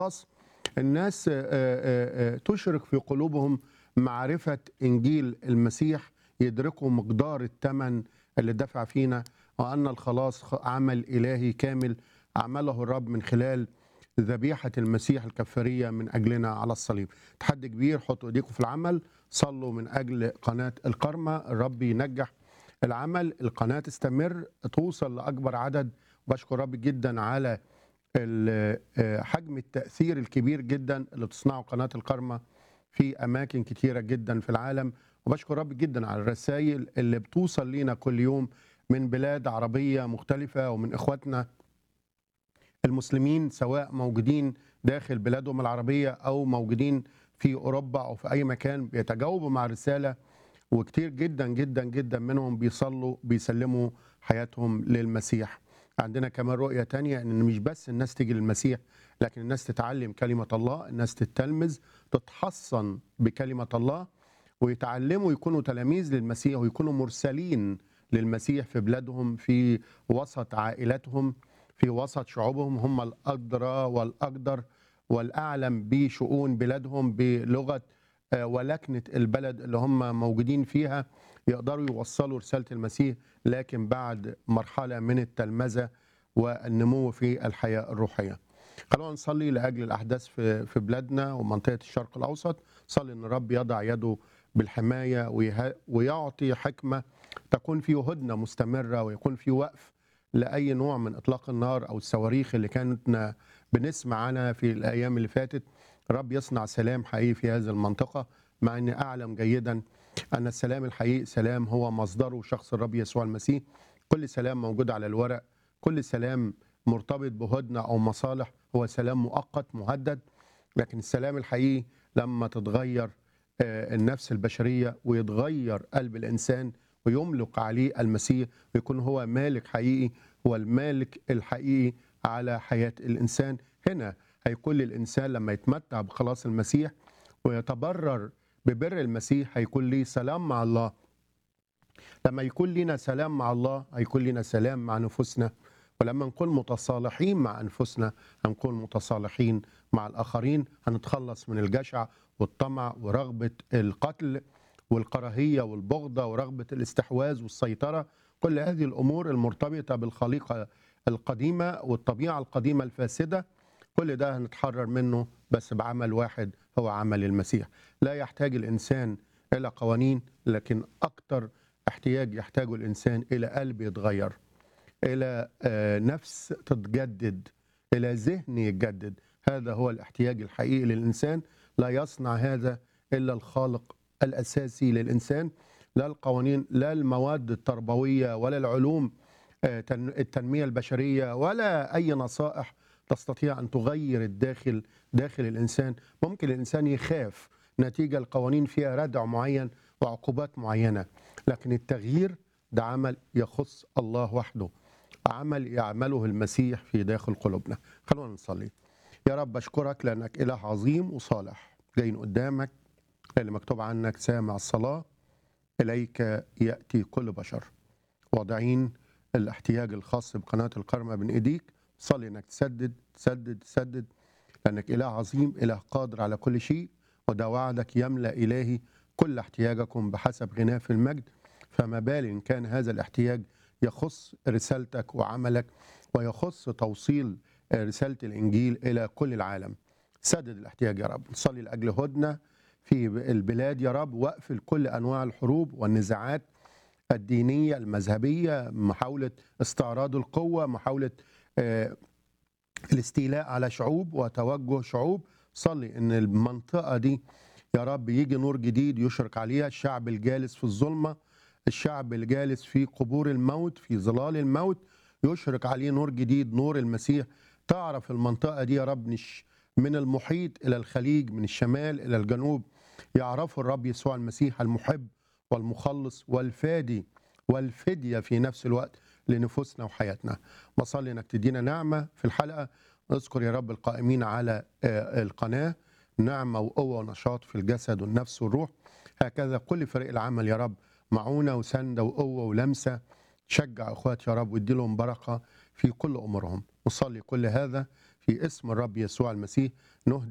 خاص الناس آه، آه، آه، تشرك في قلوبهم معرفة إنجيل المسيح يدركوا مقدار الثمن اللي دفع فينا وأن الخلاص خ- عمل إلهي كامل عمله الرب من خلال ذبيحة المسيح الكفارية من أجلنا على الصليب تحدي كبير حطوا إيديكم في العمل صلوا من أجل قناة الكرمة الرب ينجح العمل القناة تستمر توصل لأكبر عدد بشكر رب جدا على ال- آه، حجم التأثير الكبير جدا اللي تصنعه قناة الكرمة في أماكن كتيرة جدا في العالم وبشكر رب جدا على الرسائل اللي بتوصل لينا كل يوم من بلاد عربية مختلفة ومن إخواتنا المسلمين سواء موجودين داخل بلادهم العربية أو موجودين في أوروبا أو في أي مكان بيتجاوبوا مع الرسالة وكتير جدا جدا جدا منهم بيصلوا بيسلموا حياتهم للمسيح عندنا كمان رؤية تانية ان مش بس الناس تيجي للمسيح لكن الناس تتعلم كلمة الله الناس تتلمذ تتحصن بكلمة الله ويتعلموا يكونوا تلاميذ للمسيح ويكونوا مرسلين للمسيح في بلادهم في وسط عائلاتهم في وسط شعوبهم هم الأدرى والأقدر والأعلم بشؤون بلادهم بلغة آه، ولكنة البلد اللي هم موجودين فيها يقدروا يوصلوا رسالة المسيح لكن بعد مرحلة من التلمذة والنمو في الحياة الروحية خلونا نصلي لأجل الأحداث في في بلادنا ومنطقة الشرق الأوسط صلي أن الرب يضع يده بالحماية ويه- ويعطي حكمة تكون في هدنة مستمرة ويكون في وقف لأي نوع من إطلاق النار أو الصواريخ اللي كانت بنسمع عنها في الأيام اللي فاتت رب يصنع سلام حقيقي في هذه المنطقة مع أني أعلم جيدا أن السلام الحقيقي سلام هو مصدره شخص الرب يسوع المسيح كل سلام موجود على الورق كل سلام مرتبط بهدنة أو مصالح هو سلام مؤقت مهدد لكن السلام الحقيقي لما تتغير آه، النفس البشرية ويتغير قلب الإنسان ويملك عليه المسيح ويكون هو مالك حقيقي هو المالك الحقيقي على حياة الإنسان هنا هيكون للإنسان لما يتمتع بخلاص المسيح ويتبرر ببر المسيح هيكون ليه سلام مع الله لما يكون لنا سلام مع الله هيكون لنا سلام مع نفوسنا ولما نكون متصالحين مع انفسنا هنكون متصالحين مع الاخرين هنتخلص من الجشع والطمع ورغبه القتل والكراهيه والبغضه ورغبه الاستحواذ والسيطره كل هذه الامور المرتبطه بالخليقه القديمه والطبيعه القديمه الفاسده كل ده هنتحرر منه بس بعمل واحد هو عمل المسيح لا يحتاج الانسان الى قوانين لكن اكتر احتياج يحتاجه الانسان الى قلب يتغير الى آه، نفس تتجدد الى ذهن يتجدد هذا هو الاحتياج الحقيقي للانسان لا يصنع هذا الا الخالق الاساسي للانسان لا القوانين لا المواد التربويه ولا العلوم آه، تن- التنميه البشريه ولا اي نصائح تستطيع ان تغير الداخل داخل الانسان ممكن الانسان يخاف نتيجه القوانين فيها ردع معين وعقوبات معينه لكن التغيير ده عمل يخص الله وحده عمل يعمله المسيح في داخل قلوبنا خلونا نصلي يا رب اشكرك لانك اله عظيم وصالح جايين قدامك اللي مكتوب عنك سامع الصلاه اليك ياتي كل بشر واضعين الاحتياج الخاص بقناه الكرمه بين ايديك صلي انك تسدد تسدد تسدد لانك اله عظيم اله قادر على كل شيء وده وعدك يملا الهي كل احتياجكم بحسب غناه في المجد فما بال ان كان هذا الاحتياج يخص رسالتك وعملك ويخص توصيل رساله الانجيل الى كل العالم سدد الاحتياج يا رب نصلي لاجل هدنه في البلاد يا رب واقفل كل انواع الحروب والنزاعات الدينيه المذهبيه محاوله استعراض القوه محاوله آه، الاستيلاء على شعوب وتوجه شعوب صلي ان المنطقه دي يا رب يجي نور جديد يشرق عليها الشعب الجالس في الظلمه الشعب الجالس في قبور الموت في ظلال الموت يشرق عليه نور جديد نور المسيح تعرف المنطقه دي يا رب نش- من المحيط الى الخليج من الشمال الى الجنوب يعرفوا الرب يسوع المسيح المحب والمخلص والفادي والفديه في نفس الوقت لنفوسنا وحياتنا بصلي انك تدينا نعمه في الحلقه اذكر يا رب القائمين على آه، القناه نعمه وقوه ونشاط في الجسد والنفس والروح هكذا كل فريق العمل يا رب معونه وسنده وقوه ولمسه شجع اخوات يا رب وادي لهم بركه في كل امورهم نصلي كل هذا في اسم الرب يسوع المسيح نهدي